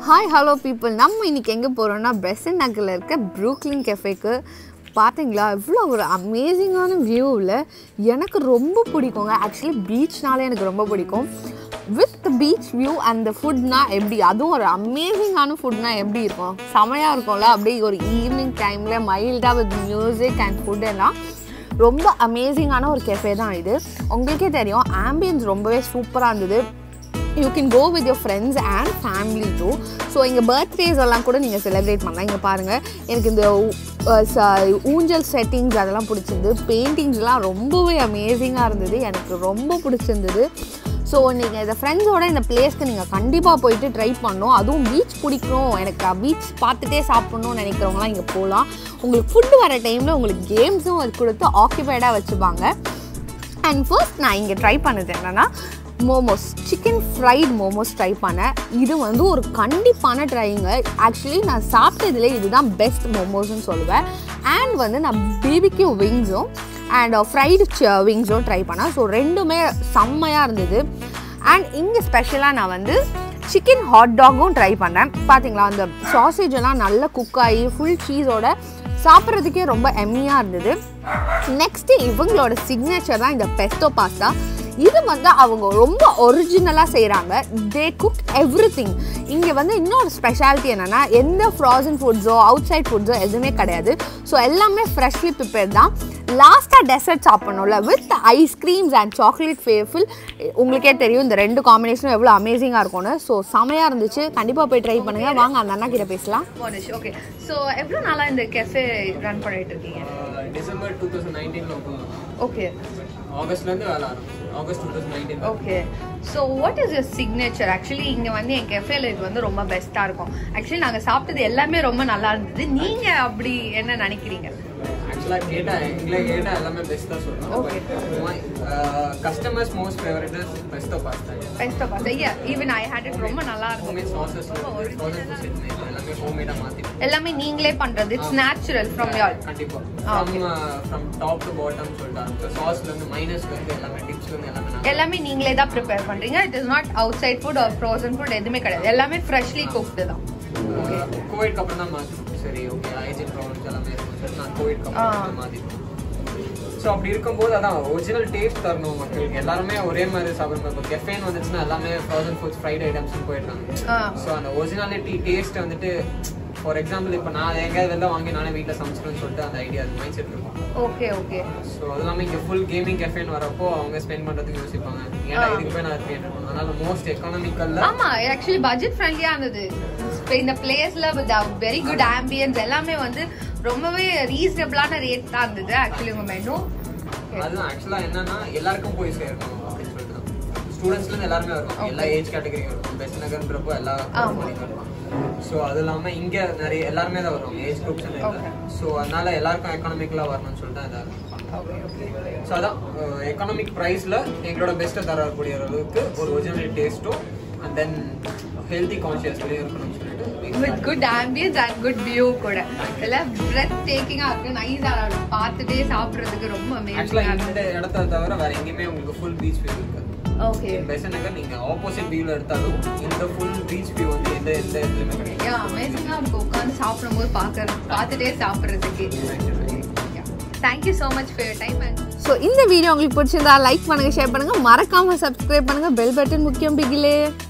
Hi hello people நம்ம இன்னைக்கு எங்கே போகிறோம்னா பெசன் நகரில் இருக்க ப்ரூக்லின் கெஃபேக்கு பார்த்தீங்களா இவ்வளோ ஒரு அமேசிங்கான வியூவில் எனக்கு ரொம்ப பிடிக்குங்க ஆக்சுவலி பீச்னாலே எனக்கு ரொம்ப பிடிக்கும் வித் பீச் வியூ அந்த ஃபுட்னா எப்படி அதுவும் ஒரு அமேசிங்கான ஃபுட்னா எப்படி இருக்கும் செமையாக இருக்கும்ல அப்படியே ஒரு ஈவினிங் டைமில் மைல்டாக வித் மியூசிக் அண்ட் ஃபுட் எல்லாம் ரொம்ப அமேசிங்கான ஒரு கெஃபே தான் இது உங்களுக்கே தெரியும் ஆம்பியன்ஸ் ரொம்பவே சூப்பராக இருந்தது you can go with your friends and family too so இங்கே பர்த்டேஸ் எல்லாம் கூட நீங்கள் செலிப்ரேட் பண்ணலாம் இங்கே பாருங்கள் எனக்கு இந்த ஊ- அஹ் ச- ஊஞ்சல் செட்டிங்ஸ் அதெல்லாம் பிடிச்சிருந்து பெயிண்டிங்ஸ்லாம் ரொம்பவே அமேசிங்காக இருந்தது எனக்கு ரொம்ப பிடிச்சிருந்தது ஸோ நீங்கள் இந்த ஃப்ரெண்ட்ஸோட இந்த பிளேஸ்க்கு நீங்கள் கண்டிப்பாக போயிட்டு ட்ரை பண்ணணும் அதுவும் பீச் பிடிக்கும் எனக்கு பீச் பார்த்துட்டே சாப்பிட்ணுன்னு நினைக்கிறவங்களாம் இங்கே போகலாம் உங்களுக்கு ஃபுட்டு வர டைமில் உங்களுக்கு கேம்ஸும் கொடுத்து ஆக்கியபைடாக வச்சுப்பாங்க அண்ட் ஃபர்ஸ்ட் நான் இங்கே ட்ரை பண்ணது என்னென்னா momos chicken fried momos try பண்ணேன் இது வந்து ஒரு கண்டிப்பான ட்ரைங்க ஆக்சுவலி நான் சாப்பிட்டதுல இதுதான் பெஸ்ட் மோமோஸ்னு சொல்லுவேன் அண்ட் வந்து நான் பிபிக்யூ விங்ஸும் அண்ட் ஃப்ரைடு விங்ஸும் ட்ரை பண்ணேன் ஸோ ரெண்டுமே செம்மையாக இருந்தது அண்ட் இங்கே ஸ்பெஷலாக நான் வந்து சிக்கன் ஹாட் டாகும் ட்ரை பண்ணேன் பார்த்தீங்களா அந்த சாசேஜ் எல்லாம் நல்லா குக் ஆகி ஃபுல் சீஸோட சாப்பிட்றதுக்கே ரொம்ப எம்மியாக இருந்தது நெக்ஸ்ட்டு இவங்களோட சிக்னேச்சர் தான் இந்த பெஸ்டோ பாஸ்தா இது வந்து அவங்க ரொம்ப ஒரிஜினலாக செய்கிறாங்க தே குக் எவ்ரி திங் இங்கே வந்து இன்னொரு ஸ்பெஷாலிட்டி என்னென்னா எந்த ஃப்ராசன் ஃபுட்ஸோ அவுட் சைட் ஃபுட்ஸோ எதுவுமே கிடையாது ஸோ எல்லாமே ஃப்ரெஷ்லி ப்ரிப்பேர் தான் லாஸ்ட்டாக டெசர்ட் சாப்பிடணும்ல with ice creams and chocolate waffle உங்களுக்கே தெரியும் இந்த ரெண்டு காம்பினேஷனும் எவ்வளோ அமேசிங்காக இருக்கும்னு ஸோ செமையாக இருந்துச்சு கண்டிப்பாக போய் ட்ரை பண்ணுங்கள் வாங்க அந்த அண்ணா கிட்ட பேசலாம் மோனிஷ் ஓகே ஸோ எவ்வளோ நாளாக இந்த கெஃபே ரன் பண்ணிட்டு இருக்கீங்க டிசம்பர் டூ தௌசண்ட் நைன்டீனில் ஓப்பன் ஓகே ஆகஸ்ட்லேருந்து வேலை ஆரம்பிச்சு August two thousand nineteen okay so what is your signature actually இங்கே வந்து என் கெஃபேல இது வந்து ரொம்ப பெஸ்ட்டாக இருக்கும் ஆக்சுவலி நாங்கள் சாப்பிட்டது எல்லாமே ரொம்ப நல்லா இருந்தது நீங்கள் அப்படி என்ன நினைக்கிறீங்க ஆக்சுவலாக கேட்டால் எங்களை கேட்டால் எல்லாமே பெஸ்ட் தான் Okay. சொல்லுவேன் customers most favourite is best of pasta best of ஐயா ஈவன் ஐ ஹேட் இட் ரொம்ப நல்லா ஹோம்மேட் இருந்தது சாசஸ் ரொம்ப original ஆ இருந்தது. எல்லாமே ஹோம்மேடாக மாற்றிட்டோம் எல்லாமே நீங்களே பண்ணுறது இட்ஸ் நேச்சுரல் ஃப்ரம் யார் கண்டிப்பாக Ah, from from top to bottom சொல்லிட்டு ஆரம்பிச்சோம் சாஸ்லேருந்து மைனஸ்லேருந்து எல்லாமே டிப்ஸ்லேருந்து எல்லாமே நாங்க- எல்லாமே நீங்களே தான் ப்ரிப்பேர் பண்ணுறீங்க it is not outside food or frozen food எதுவுமே கிடையாது எல்லாமே ஃப்ரெஷ்லி குக்டு தான் கோவிட்க்கு அப்புறம் தான் மாற்றணும் சரி ஓகே ஹைஜீன் ப்ராப்ளம்ஸ் எல்லாமே இருக்கும் சொல்லிட்டு நான் கோவிட்க்கு ஆ. அப்புறம் மாற்றிட்டோம் ஸோ அப்படி இருக்கும்போது அதான் ஒரிஜினல் டேஸ்ட் தரணும் மக்களுக்கு எல்லாருமே ஒரே மாதிரி சாப்பிடணும் இப்போ கெஃபேன் வந்துச்சுன்னா எல்லாமே ஃப்ரோசன் ஃபுட்ஸ் ஃப்ரைட் ஐட்டம்ஸ் போயிடுறாங்க ஆ ஸோ அந்த ஒரிஜினாலிட்டி டேஸ்ட் வந்துட்டு ஃபார் எக்ஸாம்பிள் இப்போ நான் எங்கேயாவது வெளில வாங்கி நானே வீட்டில் சமைச்சிடுன்னு சொல்லிட்டு அந்த ஐடியா மைண்ட் செட் இருக்கும் ஓகே ஓகே ஸோ அது இல்லாமல் இங்கே ஃபுல் கேமிங் கெஃபேன் வரப்போ அவங்க ஸ்பெண்ட் பண்ணுறதுக்கு யோசிப்பாங்க ஏன்னா ஆ. இதுக்கு போய் நான் பே பண்ணணும் அதனால மோஸ்ட் எக்கனாமிக்கல்ல ஆமா ஆக்சுவலி பட்ஜெட் ஃப்ரெண்ட்லியா இருந்தது இப்ப இந்த பிளேஸ்ல வித் வெரி குட் ஆம்பியன்ஸ் எல்லாமே வந்து ரொம்பவே ரீசனபிளான ரேட் தான் இருந்தது ஆக்சுவலி உங்க மெனு அதுதான் ஆக்சுவலா என்னன்னா எல்லாருக்கும் போய் சேரணும் அப்படின்னு சொல்லிட்டு தான் ஸ்டூடெண்ட்ஸ்ல இருந்து எல்லாருமே வருவாங்க எல்லா ஏஜ் கேட்டகரியும் இருக்கும் பெஸ்ட் நகர்ன்றப்போ எல்லா ஆமா. வருவாங்க ஸோ அது இல்லாம இங்க நிறைய எல்லாருமே தான் வருவாங்க ஏஜ் குரூப்ஸ் Okay. ஸோ அதனால எல்லாருக்கும் எக்கனாமிக்கலா வரணும்னு சொல்லிட்டு தான் இதாக ஸோ அதான் எக்கனாமிக் ப்ரைஸ்ல எங்களோட பெஸ்ட்டை தரக்கூடிய அளவுக்கு ஒரு ஒரிஜினல் டேஸ்ட்டும் அண்ட் தென் ஹெல்தி கான்ஷியஸ்லேயும் இருக்கணும்னு சொல்லிட்டு with good ambience and good view கூட எல்லாம் பிரெத் டேக்கிங்கா இருக்கு நைஸா பார்த்துட்டே சாப்பிடுறதுக்கு ரொம்ப ஆக்சுவலா அமேசிங்கா இந்த இடத்த தவிர வேற எங்கேயுமே உங்களுக்கு ஃபுல் பீச் வியூ இருக்காது ஓகே பெசன் நகர் நீங்க ஆப்போசிட் வியூல எடுத்தாலும் இந்த ஃபுல் பீச் வியூ வந்து எந்த எந்த இதுலயுமே கிடையாது யா அமேசிங்கா இருக்கும் உட்காந்து சாப்பிடும்போது பார்க்க பார்த்துட்டே சாப்பிடுறதுக்கு thank you so much for your time and so இந்த வீடியோ உங்களுக்கு பிடிச்சிருந்தா லைக் பண்ணுங்கள் ஷேர் பண்ணுங்கள் மறக்காமல் சப்ஸ்கிரைப் பண்ணுங்கள் பெல் பட்டன் முக்கியம் பிகிலே